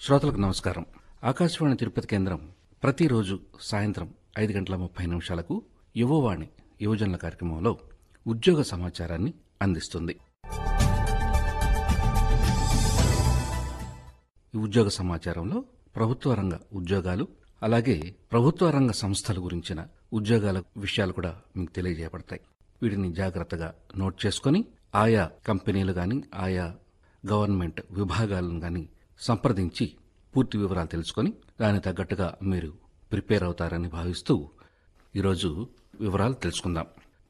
శ్రోతలకు నమస్కారం ఆకాశవాణి తిరుపతి కేంద్రం ప్రతిరోజు సాయంత్రం ఐదు గంటల ముప్పై నిమిషాలకు యువవాణి యువజనుల కార్యక్రమంలో ఉద్యోగ సమాచారాన్ని అందిస్తుంది ఈ ఉద్యోగ సమాచారంలో ప్రభుత్వ రంగ ఉద్యోగాలు అలాగే ప్రభుత్వ రంగ సంస్థల గురించిన ఉద్యోగాల విషయాలు కూడా మీకు తెలియజేయబడతాయి వీటిని జాగ్రత్తగా నోట్ చేసుకొని ఆయా కంపెనీలు గాని ఆయా గవర్నమెంట్ విభాగాలను గాని సంప్రదించి పూర్తి వివరాలు తెలుసుకొని దానికి తగ్గట్టుగా మీరు ప్రిపేర్ అవుతారని భావిస్తూ ఈరోజు వివరాలు తెలుసుకుందాం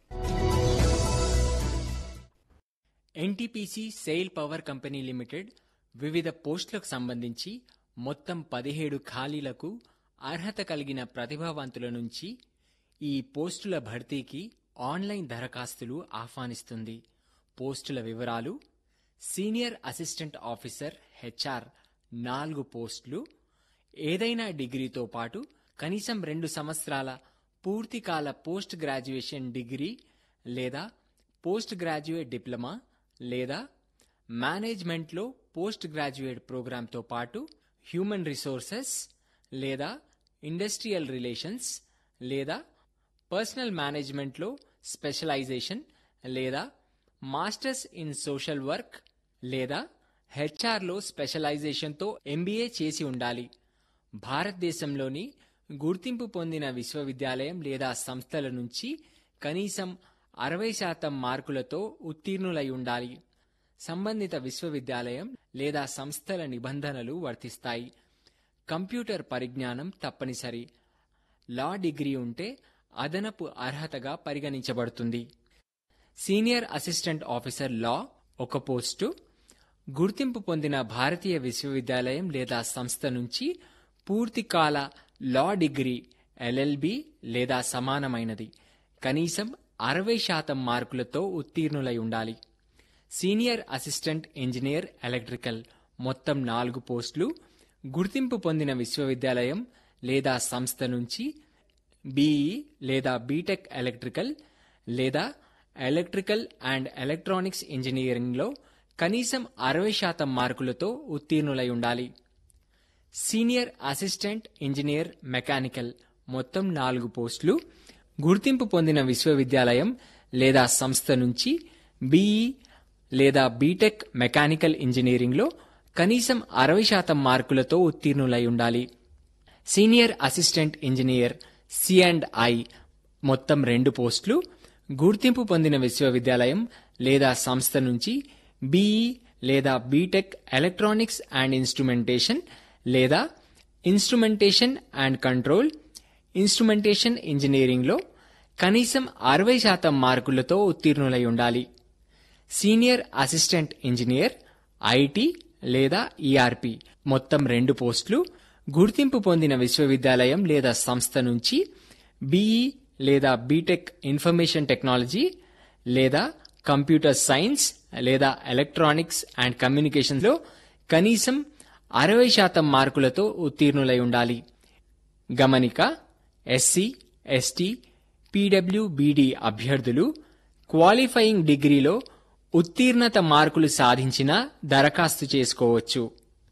NTPC SAIL power company limited వివిధ పోస్టులకు సంబంధించి మొత్తం పదిహేడు ఖాళీలకు అర్హత కలిగిన ప్రతిభావంతుల నుంచి ఈ పోస్టుల భర్తీకి ఆన్లైన్ దరఖాస్తులు ఆహ్వానిస్తుంది పోస్టుల వివరాలు సీనియర్ అసిస్టెంట్ ఆఫీసర్ హెచ్ఆర్ నాలుగు పోస్టులు ఏదైనా డిగ్రీతో పాటు కనీసం రెండు సంవత్సరాల పూర్తికాల పోస్ట్ గ్రాడ్యుయేషన్ డిగ్రీ లేదా పోస్ట్ గ్రాడ్యుయేట్ డిప్లొమా లేదా మేనేజ్మెంట్లో పోస్ట్ గ్రాడ్యుయేట్ ప్రోగ్రాంతో పాటు హ్యూమన్ రిసోర్సెస్ లేదా ఇండస్ట్రియల్ రిలేషన్స్ లేదా పర్సనల్ మేనేజ్మెంట్లో స్పెషలైజేషన్ లేదా మాస్టర్స్ ఇన్ సోషల్ వర్క్ లేదా హెచ్ఆర్లో స్పెషలైజేషన్తో ఎంబీఏ చేసి ఉండాలి భారతదేశంలోని గుర్తింపు పొందిన విశ్వవిద్యాలయం లేదా సంస్థల నుంచి కనీసం అరవై శాతం మార్కులతో ఉత్తీర్ణులై ఉండాలి సంబంధిత విశ్వవిద్యాలయం లేదా సంస్థల నిబంధనలు వర్తిస్తాయి కంప్యూటర్ పరిజ్ఞానం తప్పనిసరి లా డిగ్రీ ఉంటే అదనపు అర్హతగా పరిగణించబడుతుంది సీనియర్ అసిస్టెంట్ ఆఫీసర్ లా ఒక పోస్టు గుర్తింపు పొందిన భారతీయ విశ్వవిద్యాలయం లేదా సంస్థ నుంచి పూర్తికాల లా డిగ్రీ ఎల్ఎల్బి లేదా సమానమైనది కనీసం అరవై శాతం మార్కులతో ఉత్తీర్ణులై ఉండాలి సీనియర్ అసిస్టెంట్ ఇంజనీర్ ఎలక్ట్రికల్ మొత్తం నాలుగు పోస్టులు గుర్తింపు పొందిన విశ్వవిద్యాలయం లేదా సంస్థ నుంచి బీఈ లేదా బీటెక్ ఎలక్ట్రికల్ లేదా ఎలక్ట్రికల్ అండ్ ఎలక్ట్రానిక్స్ ఇంజనీరింగ్లో కనీసం అరవై శాతం మార్కులతో ఉత్తీర్ణులై ఉండాలి సీనియర్ అసిస్టెంట్ ఇంజనీర్ మెకానికల్ మొత్తం నాలుగు పోస్టులు గుర్తింపు పొందిన విశ్వవిద్యాలయం లేదా సంస్థ నుంచి బీఈ లేదా బీటెక్ మెకానికల్ ఇంజనీరింగ్లో కనీసం అరవై శాతం మార్కులతో ఉత్తీర్ణులై ఉండాలి senior assistant engineer C and I మొత్తం రెండు పోస్టులు గుర్తింపు పొందిన విశ్వవిద్యాలయం లేదా సంస్థ నుంచి బీఈ లేదా బీటెక్ ఎలక్ట్రానిక్స్ అండ్ ఇన్స్ట్రుమెంటేషన్ లేదా ఇన్స్ట్రుమెంటేషన్ అండ్ కంట్రోల్ ఇన్స్ట్రుమెంటేషన్ ఇంజనీరింగ్లో కనీసం అరవై శాతం మార్కులతో ఉత్తీర్ణులై ఉండాలి సీనియర్ అసిస్టెంట్ ఇంజనీర్ ఐటీ లేదా ఈఆర్పి మొత్తం రెండు పోస్టులు గుర్తింపు పొందిన విశ్వవిద్యాలయం లేదా సంస్థ నుంచి బీఈ లేదా బీటెక్ ఇన్ఫర్మేషన్ టెక్నాలజీ లేదా కంప్యూటర్ సైన్స్ లేదా ఎలక్ట్రానిక్స్ అండ్ కమ్యూనికేషన్లో కనీసం అరవై శాతం మార్కులతో ఉత్తీర్ణులై ఉండాలి గమనిక ఎస్సీ ఎస్టీ పీడబ్ల్యూబీడీ అభ్యర్థులు క్వాలిఫైయింగ్ డిగ్రీలో ఉత్తీర్ణత మార్కులు సాధించిన దరఖాస్తు చేసుకోవచ్చు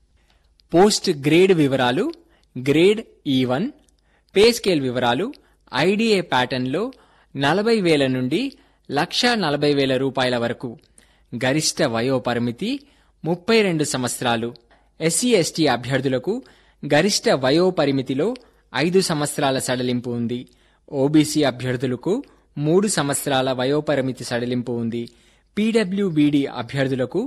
పోస్ట్ గ్రేడ్ వివరాలు grade E one pay scale వివరాలు ఐడిఏ ప్యాటర్న్లో నలభై వేల నుండి లక్ష నలభై వేల రూపాయల వరకు గరిష్ట వయో పరిమితి ముప్పై రెండు సంవత్సరాలు ఎస్సీ ఎస్టీ అభ్యర్థులకు గరిష్ట వయో పరిమితిలో ఐదు సంవత్సరాల సడలింపు ఉంది ఓబీసీ అభ్యర్థులకు మూడు సంవత్సరాల వయోపరిమితి సడలింపు ఉంది పీడబ్ల్యూబీడీ అభ్యర్థులకు